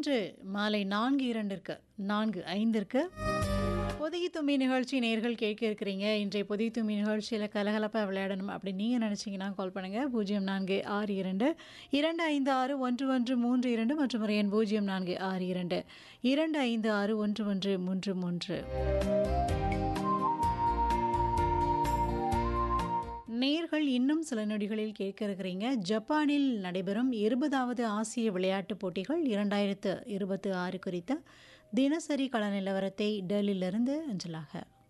இன்று மாலை நான்கு இரண்டிற்கு நான்கு ஐந்திற்கு பொதிகை தும்பி நிகழ்ச்சி நேர்கள் கேட்க இருக்கிறீங்க இன்றைய பொதிகை தும்பி நிகழ்ச்சியில் கலகலப்பாக விளையாடணும் அப்படி நீங்கள் நினச்சிங்கன்னா கால் பண்ணுங்கள் பூஜ்ஜியம் நான்கு ஆறு இரண்டு இரண்டு ஐந்து ஆறு ஒன்று ஒன்று மூன்று இரண்டு மற்றும் ஒரு எண் பூஜ்ஜியம் நான்கு ஆறு இரண்டு இரண்டு ஐந்து ஆறு ஒன்று ஒன்று மூன்று மூன்று நேர்கள் இன்னும் சில நொடிகளில் கேட்க இருக்கிறீங்க ஜப்பானில் நடைபெறும் இருபதாவது ஆசிய விளையாட்டுப் போட்டிகள் இரண்டாயிரத்து இருபத்தி ஆறு குறித்த தினசரி கள நிலவரத்தை டெல்லியிலிருந்து அஞ்சலாக